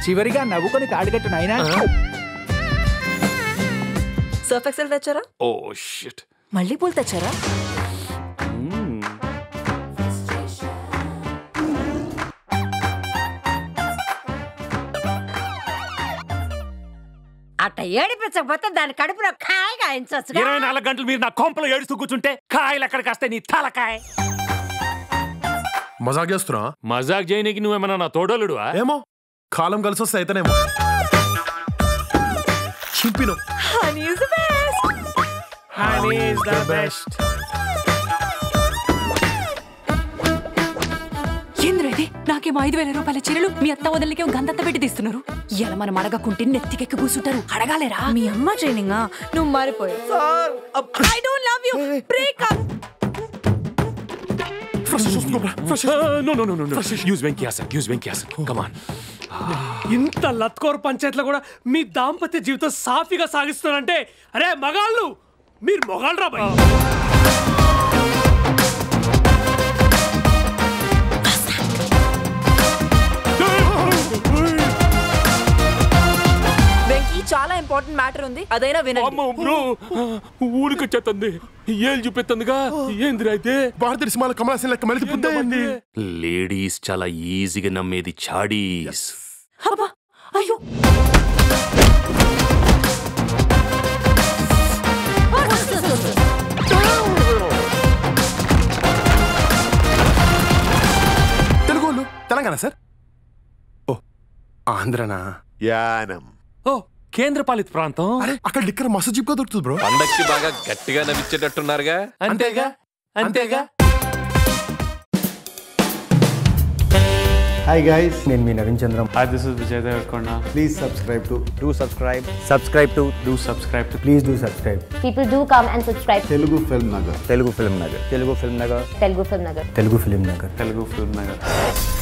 చివరిగా నవ్వుకొని కాడుగట్టు నాయనా సర్ఫ్ ఎక్సెల్ తెచ్చారా ఓ షిట్ మళ్ళీ పూలు తెచ్చారా అట్ట ఏడిపించకపోతే దాని కడుపులో కాయ కాయించవచ్చు ఇరవై నాలుగు గంటలు మీరు నా కొంపలో ఏడుస్తూ కూర్చుంటే కాయలు ఎక్కడికి వస్తాయి నీ తలకాయ మజాక్ చేస్తున్నా మజాక్ చేయనికి నువ్వేమన్నా నా తోడలుడు ఏమో కాలం కలిసి వస్తే అయితేనేమో చింపిను హనీ ఇస్ ద బెస్ట్ ఏంద్రా ఇది నాకేమో ఐదు వేల రూపాయల చీరలు మీ అత్త వదలకే గంధత్త పెట్టి తీస్తున్నారు ఇలా మనం అడగకుంటే నెత్తికెక్కి కూర్చుంటారు అడగాలేరా మీ అమ్మ ట్రైనింగ్ నువ్వు మారిపోయావు I don't love you break up no no no no యూజ్ వెంకయాసన్ యూజ్ వెంకయాసన్ కమాన్ ఇంత లత్కోర్ పంచాయతీలో కూడా మీ దాంపత్య జీవితం సాఫీగా సాగిస్తున్నారంటే అరే మగాళ్ళు మీరు మొగాళ్ళు రా భయ్ వెంకీ చాలా ఇంపార్టెంట్ మ్యాటర్ ఉంది అదైనా వినండి అమ్మో బ్రో ఊరికి వచ్చేస్తుంది ఏళ్ళు చూపెత్తందిగా ఏందిరా అయితే భారతీయ సినిమాలో కమల్ హాసన్ లెక్క మళ్ళీ బుద్ధి అయింది లేడీస్ చాలా ఈజీగా నమ్మేది చాడీస్ అబ్బా అయ్యో తెలుగు వాళ్ళు తెలంగాణ సార్ ఓ ఆంధ్రనా యానం ఓ కేంద్రపాలిత ప్రాంతం అరే అక్కడ లిక్కర్ మస్తు జిప్గా దొరుకుతుంది బ్రో పండక్కి బాగా గట్టిగా నవ్వించేటట్టున్నారుగా అంతేగా అంతేగా హాయ్ గైస్ నేను మీ Naveen Chandram hi this is Vijay Devarakonda please subscribe to do subscribe subscribe to do subscribe to please do subscribe People do come and subscribe. Telugu film Nagar Telugu film Nagar Telugu film Nagar Telugu Film Nagar. Telugu film Nagar Telugu film Nagar